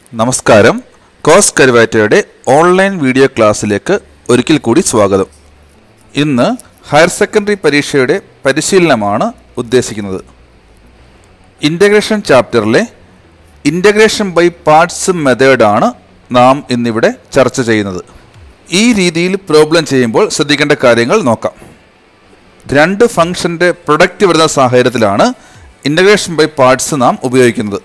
നമസ്കാരം cos കരുവാറ്റയുടെ online video ക്ലാസ്സിലേക്ക് ഒരിക്കൽ കൂടി സ്വാഗതം ഇന്ന് ഹയർ സെക്കൻഡറി പരീക്ഷയുടെ പരിശീലനമാണ് ഉദ്ദേശിക്കുന്നത് ഇൻ്റഗ്രേഷൻ ചാപ്റ്ററിലെ ഇൻ്റഗ്രേഷൻ ബൈ പാർട്സ് മെത്തേഡാണ് നാം ഇന്നിവിടെ ചർച്ച ചെയ്യുന്നത് ഈ രീതിയിൽ പ്രോബ്ലം ചെയ്യുമ്പോൾ ശ്രദ്ധിക്കേണ്ട കാര്യങ്ങൾ നോക്കാം രണ്ട് ഫംഗ്ഷൻ്റെ പ്രൊഡക്റ്റ് വരുന്ന സാഹചര്യത്തിലാണ് ഇൻ്റഗ്രേഷൻ ബൈ പാർട്സ് നാം ഉപയോഗിക്കുന്നത്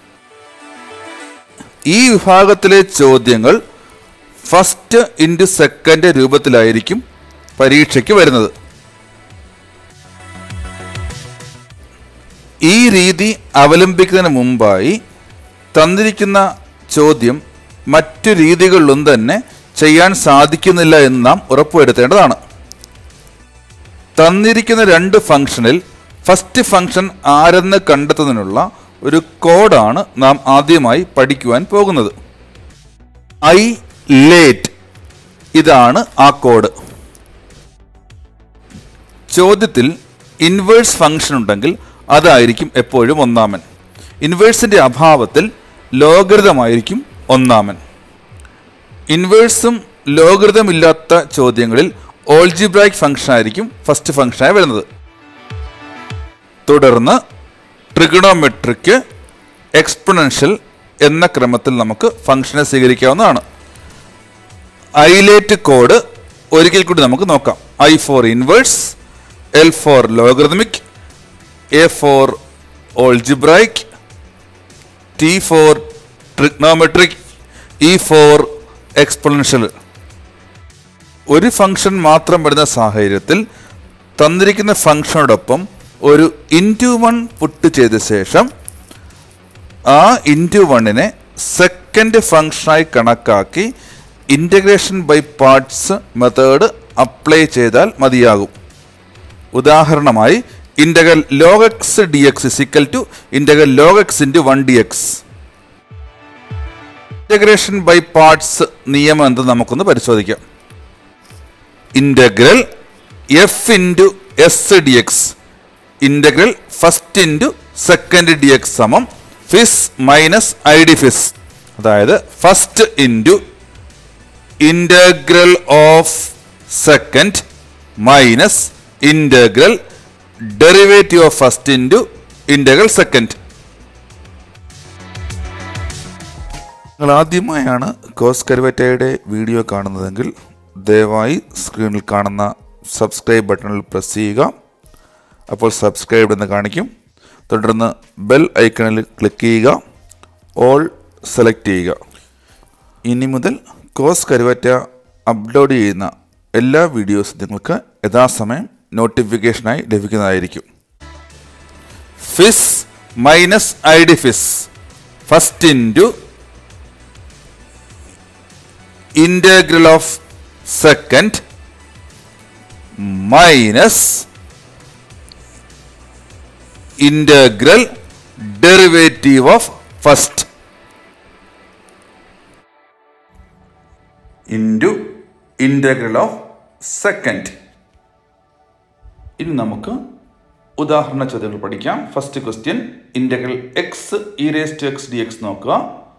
ഈ വിഭാഗത്തിലെ ചോദ്യങ്ങൾ ഫസ്റ്റ് ഇൻറ്റു സെക്കൻഡ് രൂപത്തിലായിരിക്കും പരീക്ഷയ്ക്ക് വരുന്നത് ഈ രീതി അവലംബിക്കുന്നതിന് മുമ്പായി തന്നിരിക്കുന്ന ചോദ്യം മറ്റു രീതികളിലൊന്നും തന്നെ ചെയ്യാൻ സാധിക്കുന്നില്ല എന്ന് നാം ഉറപ്പുവരുത്തേണ്ടതാണ് തന്നിരിക്കുന്ന രണ്ട് ഫംഗ്ഷനിൽ ഫസ്റ്റ് ഫംഗ്ഷൻ ആരെന്ന് കണ്ടെത്തുന്നതിനുള്ള ഒരു കോഡാണ് നാം ആദ്യമായി പഠിക്കുവാൻ പോകുന്നത് ഐ ലേറ്റ് ഇതാണ് ആ കോഡ് ചോദ്യത്തിൽ ഇൻവേഴ്സ് ഫംഗ്ഷൻ ഉണ്ടെങ്കിൽ അതായിരിക്കും എപ്പോഴും ഒന്നാമൻ ഇൻവേഴ്സിൻ്റെ അഭാവത്തിൽ ലോഗരിതമായിരിക്കും ഒന്നാമൻ ഇൻവേഴ്സും ലോഗരിതം ഇല്ലാത്ത ചോദ്യങ്ങളിൽ ഓൾജിബ്രായിക് ഫംഗ്ഷൻ ആയിരിക്കും ഫസ്റ്റ് ഫംഗ്ഷനായി വരുന്നത് തുടർന്ന് ട്രിഗണോമെട്രിക്ക് എക്സ്പൊണൻഷ്യൽ എന്ന ക്രമത്തിൽ നമുക്ക് ഫംഗ്ഷനെ സ്വീകരിക്കാവുന്നതാണ് ഐലേറ്റ് കോഡ് ഒരിക്കൽ കൂടി നമുക്ക് നോക്കാം I for inverse L for logarithmic A for algebraic T for trigonometric E for exponential ഒരു ഫംഗ്ഷൻ മാത്രം വരുന്ന സാഹചര്യത്തിൽ തന്നിരിക്കുന്ന ഫംഗ്ഷനോടൊപ്പം ഒരു ഇൻറ്റു വൺ പുട്ട് ചെയ്ത ശേഷം ആ ഇൻറ്റു വണ്ണിനെ സെക്കൻഡ് ഫംഗ്ഷനായി കണക്കാക്കി integration by parts method apply ചെയ്താൽ മതിയാകും ഉദാഹരണമായി integral log x d x is equal to integral log x into one d x integration by parts നിയമം എന്ത് നമുക്കൊന്ന് പരിശോധിക്കാം integral f into s d x integral first into second d x സമം FIS minus I D FIS അതായത് first into integral of second minus integral derivative of first into integral second നിങ്ങൾ ആദ്യമായാണ് cos കരുവറ്റയുടെ video കാണുന്നതെങ്കിൽ ദയവായി സ്ക്രീനിൽ കാണുന്ന subscribe ബട്ടണിൽ press ചെയ്യുക അപ്പോൾ സബ്സ്ക്രൈബ് എന്ന് കാണിക്കും തുടർന്ന് ബെൽ ഐക്കണിൽ ക്ലിക്ക് ചെയ്യുക ഓൾ സെലക്ട് ചെയ്യുക ഇനി മുതൽ കോസ് കരുവറ്റ അപ്ലോഡ് ചെയ്യുന്ന എല്ലാ വീഡിയോസും നിങ്ങൾക്ക് യഥാസമയം നോട്ടിഫിക്കേഷനായി ലഭിക്കുന്നതായിരിക്കും FIS minus I D FIS first into integral of second minus integral derivative of first into integral of second ഇനി നമുക്ക് ഉദാഹരണ ചോദ്യങ്ങൾ പഠിക്കാം first question integral x e raise to x d x നോക്കുക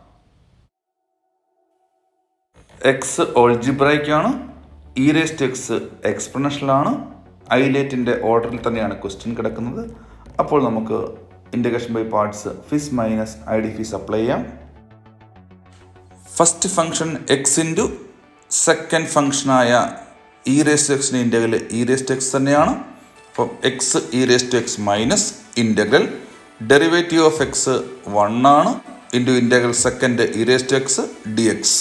എക്സ് ഓൾജിബ്രൈക്കാണ് ഇ റേസ്റ്റ് എക്സ് എക്സ്പ്ലനേഷനിലാണ് ഐലേറ്റിൻ്റെ ഓർഡറിൽ തന്നെയാണ് ക്വസ്റ്റ്യൻ കിടക്കുന്നത് അപ്പോൾ നമുക്ക് integration by parts FIS minus I D Fizz apply ചെയ്യാം first function x into second ഫംഗ്ഷനായ ഇ റേസ്റ്റ് എക്സിൻ്റെ ഇൻ്റഗ്രൽ ഇ റേസ്റ്റ് എക്സ് തന്നെയാണ് അപ്പം x e raised x minus integral derivative of x one ആണ് into integral second e raised x d x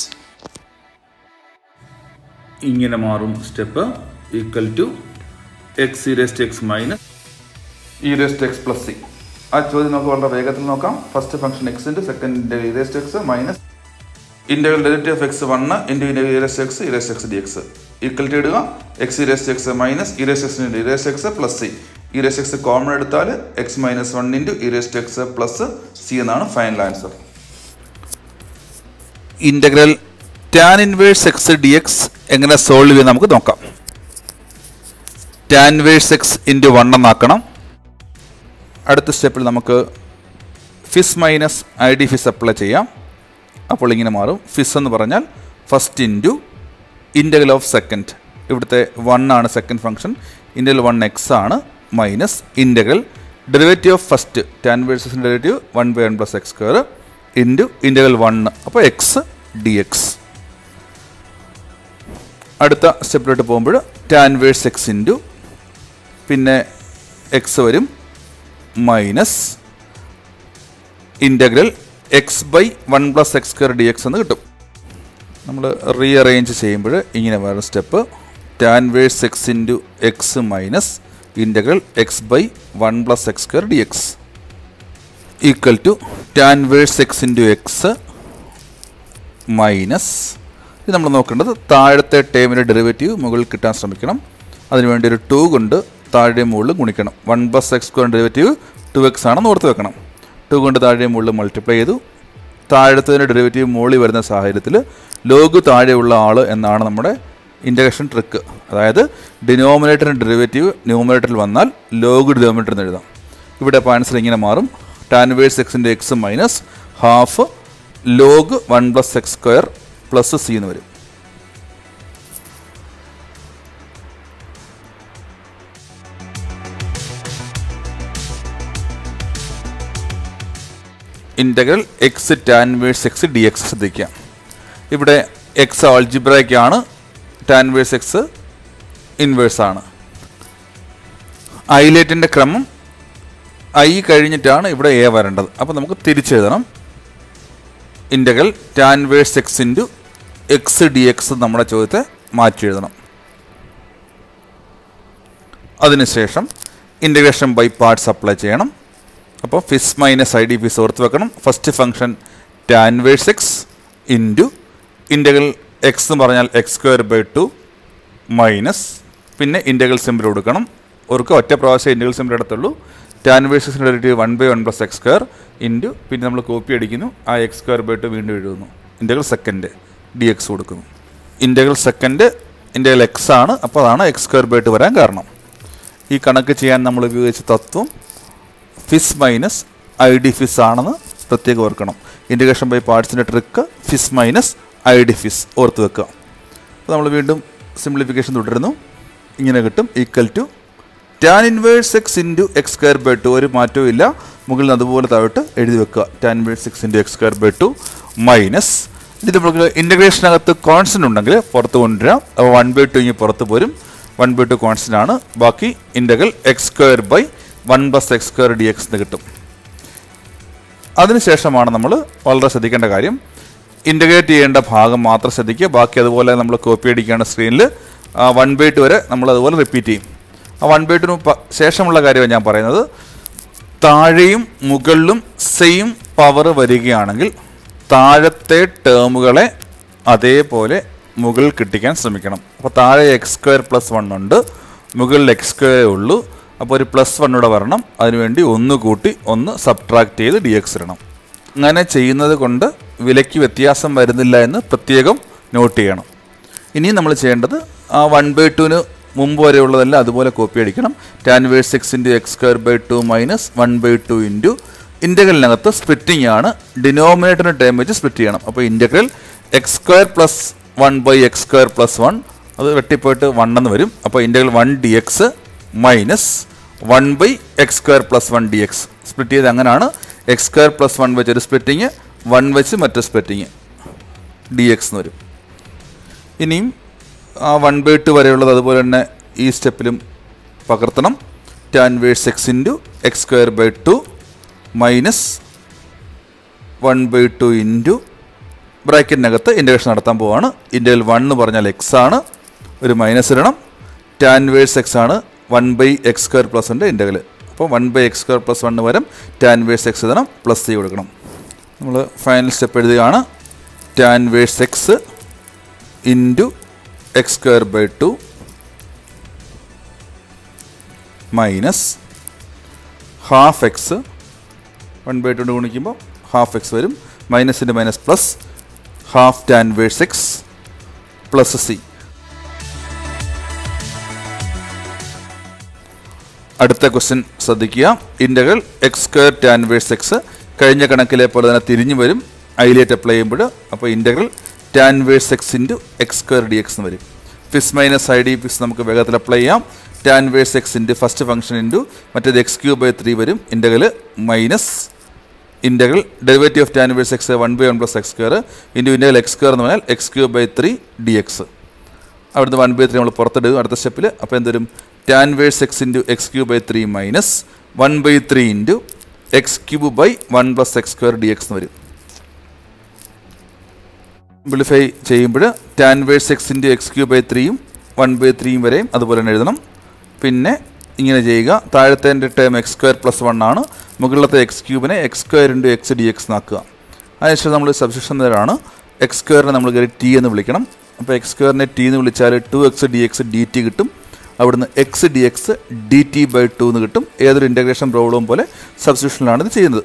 ഇങ്ങനെ മാറും step equal to x e raised x minus e raised x plus c ആ ചോദ്യം നമുക്ക് വളരെ വേഗത്തിൽ നോക്കാം first function x into second e raised x minus integral derivative of x one into integral e raised x e raised x d x equal to ഇടുക x e raised x minus e raised x e raised x plus c e raised x common എടുത്താൽ x minus one into e raised x plus c എന്നാണ് final answer integral tan inverse x d x എങ്ങനെ solve ചെയ്യാൻ നമുക്ക് നോക്കാം tan inverse x into one എന്നാക്കണം അടുത്ത സ്റ്റെപ്പിൽ നമുക്ക് FIS minus I D Fizz apply ചെയ്യാം അപ്പോൾ ഇങ്ങനെ മാറും ഫിസ് എന്ന് പറഞ്ഞാൽ first into integral of second ഇവിടുത്തെ വൺ ആണ് second function integral one x ആണ് minus integral derivative of first tan വേഴ്സസിൻ്റെ derivative one by one plus x square into integral one അപ്പോൾ എക്സ് ഡി എക്സ് അടുത്ത സ്റ്റെപ്പിലോട്ട് പോകുമ്പോൾ ടാൻ വേഴ്സ് എക്സ് ഇൻറ്റു പിന്നെ x വരും minus integral x by one plus x square d x എന്ന് കിട്ടും നമ്മൾ റീഅറേഞ്ച് ചെയ്യുമ്പോൾ ഇങ്ങനെ വേറെ step tan verse x into x minus integral x by one plus x square d x equal to tan verse x into x minus ഇത് നമ്മൾ നോക്കേണ്ടത് താഴത്തെ ടേമിൻ്റെ ഡെറിവേറ്റീവ് മുകളിൽ കിട്ടാൻ ശ്രമിക്കണം അതിനുവേണ്ടി ഒരു ടു കൊണ്ട് താഴെ മുകളിൽ ഗുണിക്കണം one plus x square derivative two x ആണെന്ന് ഓർത്ത് വെക്കണം ടു കൊണ്ട് താഴെ മുകളിൽ മൾട്ടിപ്ലൈ ചെയ്തു താഴത്തതിൻ്റെ ഡെറിവേറ്റീവ് മുകളിൽ വരുന്ന സാഹചര്യത്തിൽ ലോഗ് താഴെയുള്ള ആൾ എന്നാണ് നമ്മുടെ ഇൻറ്റഗ്രേഷൻ ട്രിക്ക് അതായത് ഡിനോമിനേറ്ററിൻ്റെ ഡെറിവേറ്റീവ് ന്യൂമിനേറ്ററിൽ വന്നാൽ ലോഗ് ഡിനോമിനേറ്റർ എന്ന് എഴുതാം ഇവിടെ അപ്പോൾ ആൻസർ ഇങ്ങനെ മാറും ടാൻവേഴ്സ് എക്സിൻ്റെ x minus half log one plus x square plus c എന്ന് വരും integral x tan verse x d x ശ്രദ്ധിക്കുക ഇവിടെ എക്സ് ആൾജിബ്രയ്ക്കാണ് ടാൻവേഴ്സ് എക്സ് ഇൻവേഴ്സ് ആണ് ഐലേറ്റിൻ്റെ ക്രമം ഐ കഴിഞ്ഞിട്ടാണ് ഇവിടെ എ വരേണ്ടത് അപ്പോൾ നമുക്ക് തിരിച്ചെഴുതണം integral tan verse x into x d x നമ്മുടെ ചോദ്യത്തെ മാറ്റി എഴുതണം അതിനുശേഷം ഇൻ്റഗ്രേഷൻ ബൈ പാർട്സ് അപ്ലൈ ചെയ്യണം അപ്പോൾ Fizz minus I D FIS ഓർത്ത് വെക്കണം first function tan verse x into integral x എന്ന് പറഞ്ഞാൽ x square by two minus പിന്നെ ഇൻ്റഗ്രൽ സിമ്പിൾ കൊടുക്കണം അവർക്ക് ഒറ്റ പ്രാവശ്യം ഇൻ്റഗ്രൽ സിമ്പിൾ എടുത്തുള്ളൂ ടാൻവേഴ്സസിൻ്റെ derivative one by one plus x square into പിന്നെ നമ്മൾ കോപ്പി അടിക്കുന്നു ആ എക്സ് സ്ക്വയർ ബൈ ടു വീണ്ടും എഴുതുന്നു ഇൻ്റഗ്രൽ സെക്കൻഡ് ഡി എക്സ് കൊടുക്കുന്നു ഇൻ്റഗ്രൽ സെക്കൻഡ് ഇൻ്റഗ്രൽ എക്സ് ആണ് അപ്പോൾ അതാണ് എക്സ് സ്ക്വയർ ബൈ ടു വരാൻ കാരണം ഈ കണക്ക് ചെയ്യാൻ നമ്മൾ ഉപയോഗിച്ച തത്വം FIS minus I D FIS ആണെന്ന് പ്രത്യേകം ഓർക്കണം ഇൻറ്റഗ്രേഷൻ ബൈ പാർട്സിൻ്റെ trick FIS minus I D FIS ഓർത്ത് വെക്കുക അപ്പോൾ നമ്മൾ വീണ്ടും സിംപ്ലിഫിക്കേഷൻ തുടരുന്നു ഇങ്ങനെ കിട്ടും equal to tan inverse x into x square by two ഒരു മാറ്റവും ഇല്ല മുകളിൽ നിന്ന് അതുപോലെ താഴോട്ട് എഴുതി വെക്കുക tan inverse x into x square by two minus ഇതിൽ നമുക്ക് ഇൻറ്റഗ്രേഷനകത്ത് കോൺസ്റ്റൻ്റ് ഉണ്ടെങ്കിൽ പുറത്ത് കൊണ്ടുവരാം അപ്പോൾ വൺ ബൈ ടു ഇങ്ങനെ പുറത്ത് പോരും വൺ ബൈ ടു കോൺസ്റ്റൻ്റ് ആണ് ബാക്കി integral x square by one plus x square d x എന്ന് കിട്ടും അതിനുശേഷമാണ് നമ്മൾ വളരെ ശ്രദ്ധിക്കേണ്ട കാര്യം ഇൻ്റഗ്രേറ്റ് ചെയ്യേണ്ട ഭാഗം മാത്രം ശ്രദ്ധിക്കുക ബാക്കി അതുപോലെ നമ്മൾ കോപ്പി അടിക്കുകയാണ് സ്ക്രീനിൽ വൺ ബൈ ടു വരെ നമ്മൾ അതുപോലെ റിപ്പീറ്റ് ചെയ്യും ആ വൺ ബൈ ടുന് ശേഷമുള്ള കാര്യമാണ് ഞാൻ പറയുന്നത് താഴെയും മുകളിലും സെയിം പവർ വരികയാണെങ്കിൽ താഴത്തെ ടേമുകളെ അതേപോലെ മുകളിൽ കിട്ടിക്കാൻ ശ്രമിക്കണം അപ്പോൾ താഴെ എക്സ് സ്ക്വയർ പ്ലസ് വൺ ഉണ്ട് മുകളിൽ എക്സ് സ്ക്വയറേ ഉള്ളൂ അപ്പോൾ ഒരു പ്ലസ് വൺ ഇവിടെ വരണം അതിനുവേണ്ടി ഒന്ന് കൂട്ടി ഒന്ന് സബ്ട്രാക്ട് ചെയ്ത് ഡി എക്സ് ഇടണം അങ്ങനെ ചെയ്യുന്നത് കൊണ്ട് വിലയ്ക്ക് വ്യത്യാസം വരുന്നില്ല എന്ന് പ്രത്യേകം നോട്ട് ചെയ്യണം ഇനിയും നമ്മൾ ചെയ്യേണ്ടത് ആ വൺ ബൈ ടുവിന് മുമ്പ് വരെയുള്ളതെല്ലാം അതുപോലെ കോപ്പി അടിക്കണം tan verse six into x square by two minus one by two into ഇൻ്റഗ്രലിനകത്ത് സ്പ്ലിറ്റിംഗ് ആണ് ഡിനോമിനേറ്ററിന് ടൈം വെച്ച് സ്പ്ലിറ്റ് ചെയ്യണം അപ്പോൾ integral x square plus one by x square plus one അത് വെട്ടിപ്പോയിട്ട് വൺ എന്ന് വരും അപ്പോൾ integral one d x minus one by x square plus one d x split ചെയ്ത് അങ്ങനെയാണ് എക്സ് സ്ക്വയർ പ്ലസ് വൺ വെച്ച് ഒരു സ്പ്ലിറ്റിങ് വൺ വെച്ച് മറ്റൊരു സ്പ്ലിറ്റിങ് ഡി എക്സ് എന്ന് വരും ഇനിയും ആ വൺ ബൈ ടു വരെയുള്ളത് അതുപോലെ തന്നെ ഈ സ്റ്റെപ്പിലും പകർത്തണം tan verse x into x square by two minus one by two into ബ്രാക്കറ്റിനകത്ത് ഇൻറ്റഗ്രേഷൻ നടത്താൻ പോവാണ് ഇൻ്റഗ്രൽ വൺ എന്ന് പറഞ്ഞാൽ എക്സ് ആണ് ഒരു മൈനസ് ഇടണം ടാൻ വേഴ്സ് എക്സ് ആണ് one by x square plus ഉണ്ട് ഇൻ്റഗ്രൽ അപ്പോൾ one by x square plus one വരും ടാൻ വേഴ്സ് എക്സ് എഴുതണം പ്ലസ് സി കൊടുക്കണം നമ്മൾ ഫൈനൽ സ്റ്റെപ്പ് എഴുതുകയാണ് tan verse x into x square by two minus half x one by two ഗുണിക്കുമ്പോൾ half x വരും മൈനസിൻ്റെ minus plus half tan verse x plus C അടുത്ത question ശ്രദ്ധിക്കുക integral x square tan verse X കഴിഞ്ഞ കണക്കിലെ പോലെ തന്നെ തിരിഞ്ഞു വരും ഐലേറ്റ് അപ്ലൈ ചെയ്യുമ്പോൾ അപ്പോൾ integral tan verse x into x square d x എന്ന് വരും FIS minus I D Fizz നമുക്ക് വേഗത്തിൽ അപ്ലൈ ചെയ്യാം tan verse x into first function into മറ്റേത് എക്സ് ക്യൂബ് ബൈ ത്രീ വരും integral minus integral derivative of tan verse x one by one plus x square into integral x square എന്ന് പറഞ്ഞാൽ x cube by three d x അവിടുന്ന് one by three നമ്മൾ പുറത്തിടും അടുത്ത സ്റ്റെപ്പിൽ അപ്പോൾ എന്തൊരും tan verse x into x cube by three minus one by three into x cube by one plus x square d x എന്ന് വരും simplify ചെയ്യുമ്പോൾ tan verse x into x cube by ത്രീയും വൺ ബൈ ത്രീയും വരെയും അതുപോലെ തന്നെ എഴുതണം പിന്നെ ഇങ്ങനെ ചെയ്യുക താഴത്തെ term x square plus one ആണ് മുകളിലത്തെ എക്സ് ക്യൂബിനെ x square into x d x ആക്കുക അതിനുശേഷം നമ്മൾ സബ്സ്റ്റിറ്റ്യൂഷൻ നേരാണ് എക്സ് സ്ക്വയറിനെ നമ്മൾ കയറി ടി എന്ന് വിളിക്കണം അപ്പോൾ എക്സ് സ്ക്വയറിനെ ടി എന്ന് വിളിച്ചാൽ two x d x d t കിട്ടും അവിടുന്ന് x d x d t by two എന്ന് കിട്ടും ഏതൊരു ഇൻ്റഗ്രേഷൻ പ്രോബ്ലവും പോലെ സബ്സ്റ്റിറ്റ്യൂഷനിലാണ് ഇത് ചെയ്യുന്നത്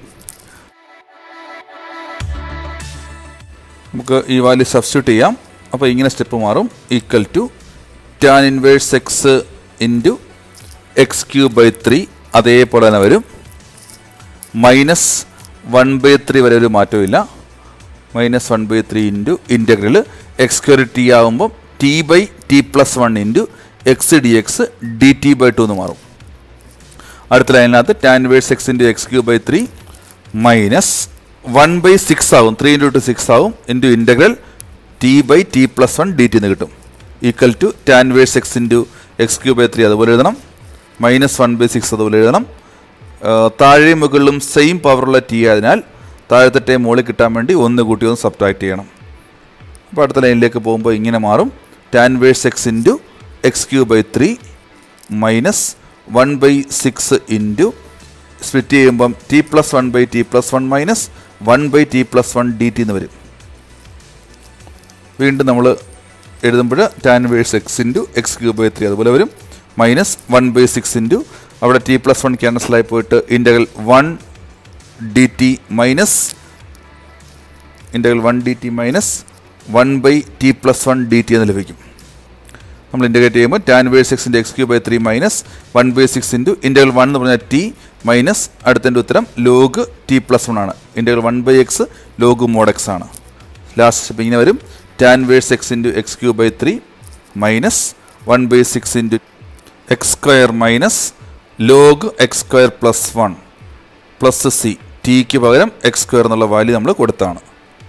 നമുക്ക് ഈ വാല്യൂ സബ്സ്റ്റിറ്റ്യൂട്ട് ചെയ്യാം അപ്പോൾ ഇങ്ങനെ സ്റ്റെപ്പ് മാറും equal to tan inverse x into x cube by three അതേപോലെ തന്നെ വരും മൈനസ് വൺ ബൈ ത്രീ വരെ ഒരു മാറ്റവും minus one by three into integral x square t ആകുമ്പം t by t plus one into x d x d t by two എന്ന് മാറും അടുത്ത ലൈനിനകത്ത് tan verse x into x cube by three minus one by six ആവും three into two six ആവും into integral t by t plus one d t എന്ന് കിട്ടും equal to tan verse x into x cube by three അതുപോലെ എഴുതണം minus one by six അതുപോലെ എഴുതണം താഴെയും മുകളിലും സെയിം പവറുള്ള ടി ആയതിനാൽ താഴത്തെ ടൈം മുകളിൽ കിട്ടാൻ വേണ്ടി ഒന്ന് കൂട്ടി ഒന്ന് സബ്ട്രാക്ട് ചെയ്യണം അപ്പോൾ അടുത്ത ലൈനിലേക്ക് പോകുമ്പോൾ ഇങ്ങനെ മാറും tan verse x into x cube by three minus one by six into split ചെയ്യുമ്പം t plus one by t plus one minus one by t plus one d t എന്ന് വരും വീണ്ടും നമ്മൾ എഴുതുമ്പോൾ tan verse x into x cube by three അതുപോലെ വരും minus one by six into അവിടെ t plus one ക്യാൻസലായി പോയിട്ട് integral one d t minus integral one d t minus one by t plus one d t എന്ന് ലഭിക്കും നമ്മൾ integrate ചെയ്യുമ്പോൾ tan verse എക്സിൻ്റെ x cube by three minus one by six into integral one എന്ന് പറഞ്ഞാൽ t minus അടുത്തതിൻ്റെ ഉത്തരം log t plus one ആണ് integral one by x log mod x ആണ് ലാസ്റ്റ് സ്റ്റെപ്പ് ഇങ്ങനെ വരും tan verse x into x cube by three minus one by six into x square minus log x square plus one plus c ടിക്ക് പകരം x square എന്നുള്ള value നമ്മൾ കൊടുത്താണ്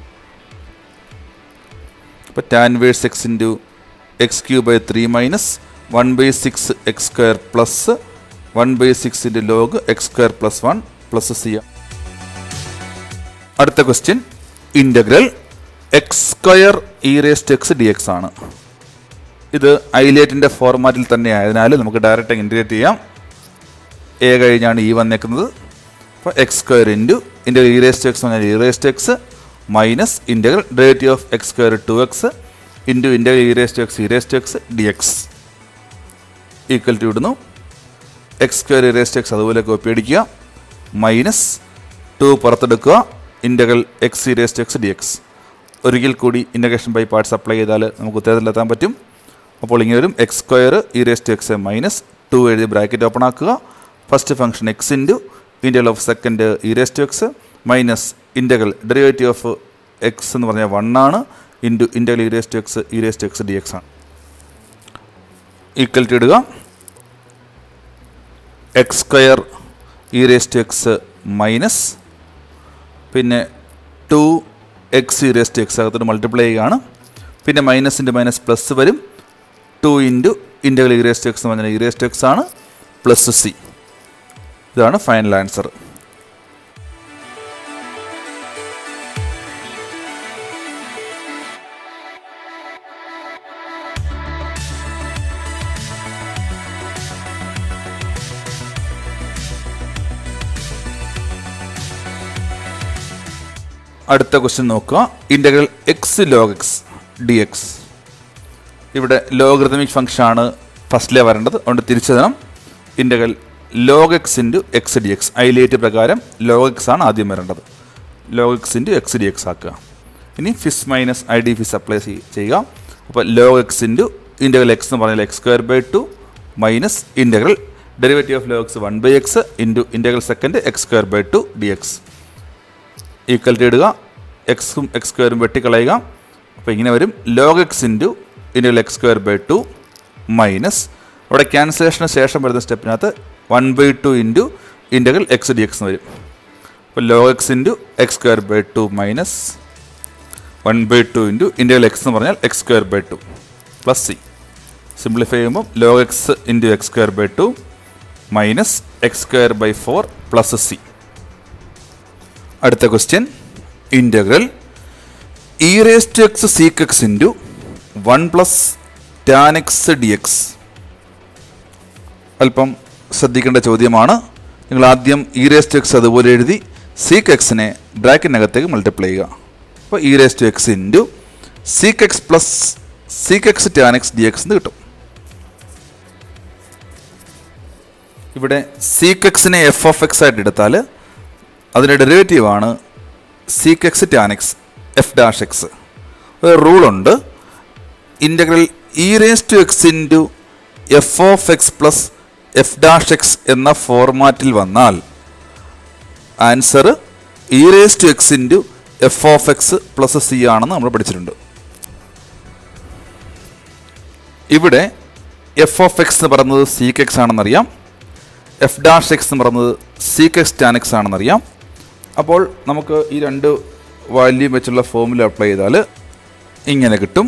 അപ്പോൾ tan verse x into x cube by three minus one by six x square plus one by six into log x square plus one plus C അടുത്ത question integral x square e raised x d x ആണ് ഇത് ഐലേറ്റിൻ്റെ ഫോർമാറ്റിൽ തന്നെ ആയതിനാൽ നമുക്ക് direct integrate ചെയ്യാം A കഴിഞ്ഞാണ് ഇ വന്നേക്കുന്നത് അപ്പോൾ x square into integral e raised x പറഞ്ഞാൽ e raised x minus integral derivative of x square two x into integral e raised x e raised x d x equal to ഇടുന്നു x square e raised x അതുപോലെ copy അടിക്കുക minus two പുറത്തെടുക്കുക integral x e raised x d x ഒരിക്കൽ കൂടി integration by parts apply ചെയ്താൽ നമുക്ക് ഉത്തരത്തിലെത്താൻ പറ്റും അപ്പോൾ ഇങ്ങനെ വരും x square e raised x minus two എഴുതി ബ്രാക്കറ്റ് ഓപ്പൺ ആക്കുക first function x into integral of second e raised x minus integral derivative of x എന്ന് പറഞ്ഞാൽ വൺ ആണ് into integral e raised x e raised x d x ആണ് equal to ഇടുക x square e raised x minus പിന്നെ two x e raised x അകത്തോട്ട് multiply ചെയ്യുകയാണ് പിന്നെ minus into minus plus വരും two into integral e raised x എന്ന് പറഞ്ഞാൽ e raised x ആണ് പ്ലസ് സി ഇതാണ് ഫൈനൽ ആൻസർ അടുത്ത ക്വസ്റ്റ്യൻ നോക്കുക integral x log x d x ഇവിടെ ലോഗറിതമിക് ഫംഗ്ഷൻ ആണ് ഫസ്റ്റിലെ വരേണ്ടത് അതുകൊണ്ട് തിരിച്ചെഴുതണം integral log x into x d x ILATE പ്രകാരം ലോഗ് എക്സ് ആണ് ആദ്യം വരേണ്ടത് log x into x d x ആക്കുക ഇനി ഫിസ് minus I D Fizz apply ചെയ്യുക അപ്പോൾ log x into integral x എന്ന് പറഞ്ഞാൽ x square by two minus integral derivative of log x one by x into integral second x square by two d x equal to ഇടുക എക്സും x സ്ക്വയറും വെട്ടിക്കളയുക അപ്പോൾ ഇങ്ങനെ വരും log x into into x square by two minus അവിടെ ക്യാൻസലേഷന് ശേഷം വരുന്ന സ്റ്റെപ്പിനകത്ത് one by two into integral x d x എന്ന് വരും അപ്പോൾ log x into x square by two minus one by two into integral X എന്ന് പറഞ്ഞാൽ x square by two plus C simplify ചെയ്യുമ്പോൾ log x into x square by two minus x square by four plus C അടുത്ത question integral e raise to x sec x into one plus tan x d x അല്പം ശ്രദ്ധിക്കേണ്ട ചോദ്യമാണ് നിങ്ങൾ ആദ്യം E raise to X അതുപോലെ എഴുതി seek എക്സിനെ ബ്രാക്കറ്റിനകത്തേക്ക് multiply ചെയ്യുക അപ്പോൾ e raise to x into sec x plus sec x tan x d x എന്ന് കിട്ടും ഇവിടെ സീക്ക് എക്സിനെ എഫ് ഓഫ് എക്സ് ആയിട്ട് എടുത്താൽ അതിൻ്റെ ഡെറിവേറ്റീവ് ആണ് sec x tan x f dash x ഒരു റൂളുണ്ട് integral e raise to x into f of x plus f dash x എന്ന ഫോർമാറ്റിൽ വന്നാൽ answer e raise to x into f of x plus C ആണെന്ന് നമ്മൾ പഠിച്ചിട്ടുണ്ട് ഇവിടെ f of x എന്ന് പറയുന്നത് സീക്ക് എക്സ് ആണെന്നറിയാം എഫ് ഡാഷ് എക്സ് എന്ന് പറയുന്നത് സീക്ക് എക്സ് ടാൻ എക്സ് ആണെന്നറിയാം അപ്പോൾ നമുക്ക് ഈ രണ്ട് വാല്യൂം വെച്ചുള്ള ഫോമുല അപ്ലൈ ചെയ്താൽ ഇങ്ങനെ കിട്ടും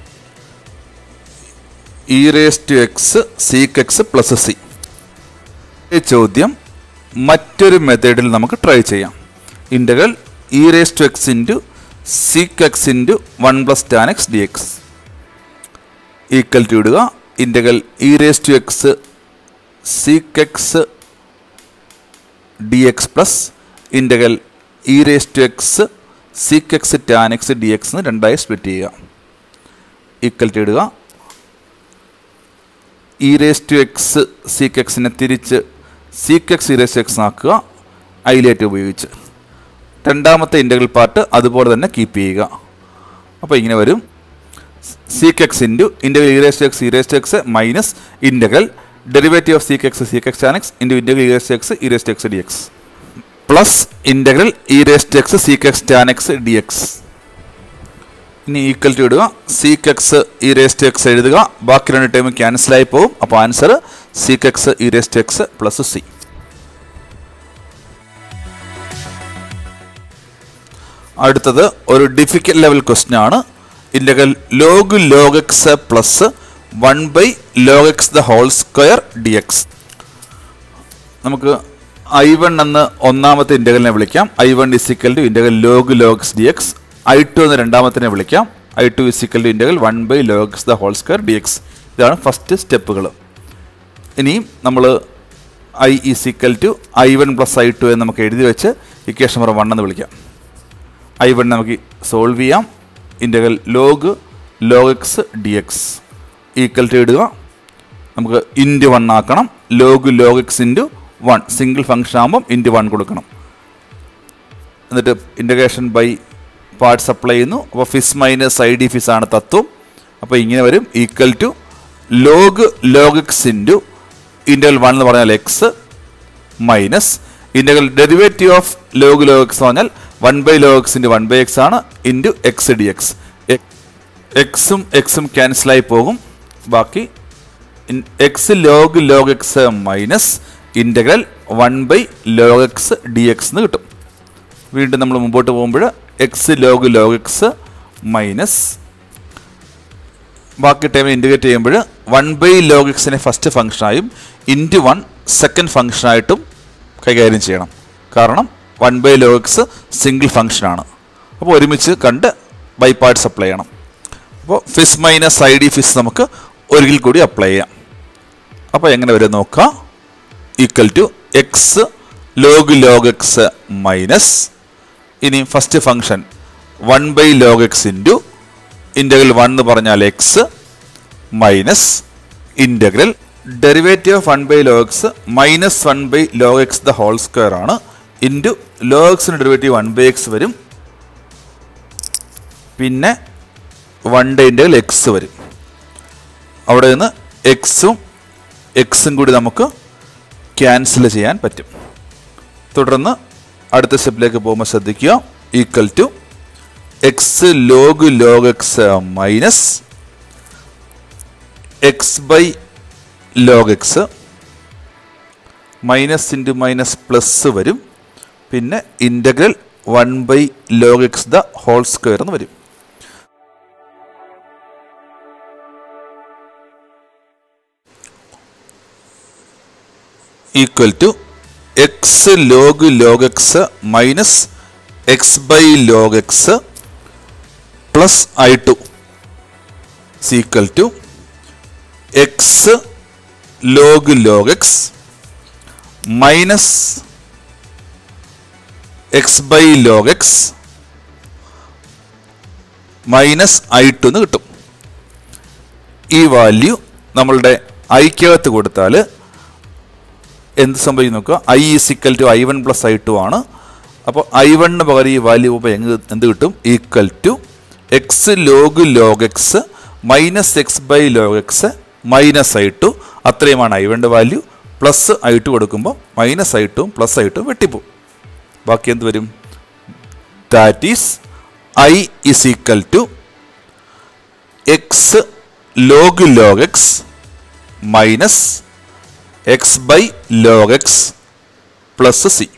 e raise to x sec x plus C ഈ ചോദ്യം മറ്റൊരു മെത്തേഡിൽ നമുക്ക് ട്രൈ ചെയ്യാം integral e raise to x into sec x into one plus tan x d x equal to ഇടുക integral e raise to x sec x d x plus integral e raise to x sec x tan x d x എന്ന് രണ്ടായി split ചെയ്യുക equal to ഇടുക e raise to x seek എക്സിനെ തിരിച്ച് sec x e raise to x ആക്കുക ILATE ഉപയോഗിച്ച് രണ്ടാമത്തെ integral part അതുപോലെ തന്നെ കീപ്പ് ചെയ്യുക അപ്പോൾ ഇങ്ങനെ വരും sec x into integral e raise to x e raise to x minus integral derivative of sec x sec x tan x into integral e raise to x e raise to x d x plus integral e raise to x sec x tan x d x ഇനി equal to ഇടുക sec x e raise to x എഴുതുക ബാക്കി രണ്ട് time ക്യാൻസലായി പോകും അപ്പോൾ answer sec x e raise to x plus C അടുത്തത് ഒരു ഡിഫിക്കൽ ലെവൽ ക്വസ്റ്റ്യൻ ആണ് integral log log x plus one by log x the whole square d x നമുക്ക് ഐ വൺ എന്ന ഒന്നാമത്തെ ഇൻ്റഗ്രലിനെ വിളിക്കാം I one is equal to integral log logs d x I two എന്ന രണ്ടാമത്തിനെ വിളിക്കാം I two is equal to integral one by logs the whole square d x ഇതാണ് first സ്റ്റെപ്പുകൾ ഇനിയും നമ്മൾ I is equal to I one plus I two എന്ന് നമുക്ക് എഴുതി വെച്ച് ഇക്വേഷൻ നമ്പർ വൺ എന്ന് വിളിക്കാം ഐ വൺ നമുക്ക് സോൾവ് ചെയ്യാം integral log log x d x equal to ഇടുക നമുക്ക് ഇൻറ്റു വൺ ആക്കണം log log x into one single function ആകുമ്പം ഇൻറ്റു വൺ കൊടുക്കണം എന്നിട്ട് ഇൻ്റഗ്രേഷൻ ബൈ പാർട്സ് അപ്ലൈ ചെയ്യുന്നു അപ്പോൾ ഫിസ് മൈനസ് ഐ ഡി ഫിസ് ആണ് തത്വം അപ്പോൾ ഇങ്ങനെ വരും equal to log log x into integral one എന്ന് പറഞ്ഞാൽ x minus integral derivative of log log x എന്ന് പറഞ്ഞാൽ one by log x into one by x ആണ് ഇൻറ്റു എക്സ് ഡി എക്സ് എക്സും എക്സും ക്യാൻസലായി പോകും ബാക്കി x log log x minus integral one by log x d x എന്ന് കിട്ടും വീണ്ടും നമ്മൾ മുമ്പോട്ട് പോകുമ്പോൾ x log log x minus ബാക്കി ടൈം ഇൻറ്റിഗ്രേറ്റ് ചെയ്യുമ്പോൾ വൺ ബൈ ലോഗ് എക്സിനെ ഫസ്റ്റ് ഫംഗ്ഷനായും ഇൻറ്റു വൺ സെക്കൻഡ് ഫംഗ്ഷനായിട്ടും കൈകാര്യം ചെയ്യണം കാരണം one by log X single ഫംഗ്ഷനാണ് അപ്പോൾ ഒരുമിച്ച് കണ്ട് ബൈ പാർട്സ് അപ്ലൈ ചെയ്യണം അപ്പോൾ Fizz minus I D Fizz നമുക്ക് ഒരിക്കൽ കൂടി അപ്ലൈ ചെയ്യാം അപ്പോൾ എങ്ങനെ വരും നോക്കാം equal to x log log x minus ഇനി first function one by log x into integral one എന്ന് പറഞ്ഞാൽ x minus integral derivative of one by log x minus one by log x the whole square ആണ് into log എക്സിന് derivative one by x വരും പിന്നെ one day integral X വരും അവിടെ നിന്ന് എക്സും എക്സും കൂടി നമുക്ക് ക്യാൻസൽ ചെയ്യാൻ പറ്റും തുടർന്ന് അടുത്ത സ്റ്റെപ്പിലേക്ക് പോകുമ്പോൾ ശ്രദ്ധിക്കുക equal to x log log x minus x by log x minus into minus plus വരും പിന്നെ integral one by log x the whole square എന്ന് വരും equal to x log log x minus x by log x plus I two equal to x log log x minus x by log x minus I two എന്ന് കിട്ടും ഈ value നമ്മളുടെ ഐക്കകത്ത് കൊടുത്താൽ എന്ത് സംഭവിക്കും നോക്കുക I is equal to I one plus I two ആണ് അപ്പോൾ ഐ വണ്ണിന് പകരം ഈ വാല്യൂ ഇപ്പോൾ എങ്ങ് എന്ത് കിട്ടും equal to x log log x minus x by log x minus I two അത്രയുമാണ് ഐ വണ്ണിൻ്റെ വാല്യൂ പ്ലസ് ഐ ടു കൊടുക്കുമ്പോൾ മൈനസ് ഐ ടും പ്ലസ് ഐ ടും വെട്ടിപ്പോവും ബാക്കി എന്ത് വരും that is I is equal to x log log x minus x by log x plus C